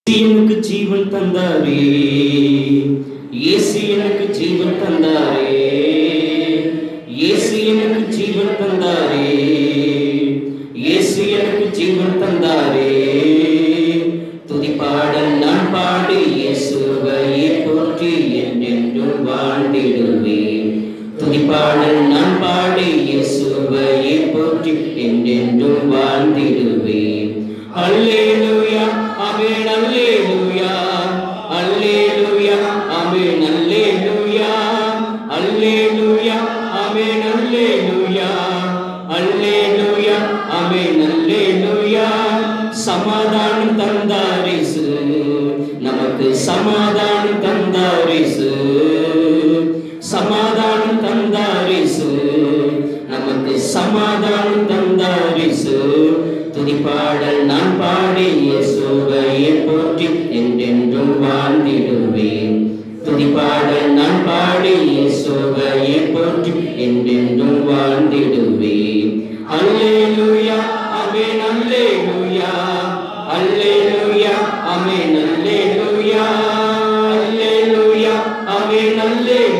எனக்கு ஜீவன் தந்தாரே இயேசு எனக்கு ஜீவன் தந்தாரே இயேசு எனக்கு ஜீவன் தந்தாரே இயேசு எனக்கு ஜீவன் தந்தாரே துதிப்பாடல் நான் பாடி இயேசுவையே போற்றி என்றென்றும் வாழ்ந்திடுவேன் துதிப்பாடல் நான் பாடி இயேசுவையே போற்றி என்றென்றும் வாழ்ந்திடுவேன் அல்லேலூயா ஆமென் அல்லேலூயா அல்லேலூயா ஆமென் அல்லேலூயா அல்லேலூயா ஆமென் அல்லேலூயா அல்லேலூயா ஆமென் அல்லேலூயா சமாதானம் தந்தாரிசு நமக்கு சமாதானம் தந்தாரிசு சமாதானம் தந்தாரிசு நமக்கு சமாதானம் தந்தாரிசு துதிப்பாடல் நான் பாடி இயேசுவையே போற்றி என்றென்றும் வாழ்ந்திடுவேன் துதிப்பாடல் நான் பாடி இயேசுவையே போற்றி என்றென்றும் வாழ்ந்திடுவேன் அல்லேலூயா ஆமென் அல்லேலூயா அல்லேலூயா ஆமென் அல்லேலூயா அல்லேலூயா ஆமென் அல்லேலூயா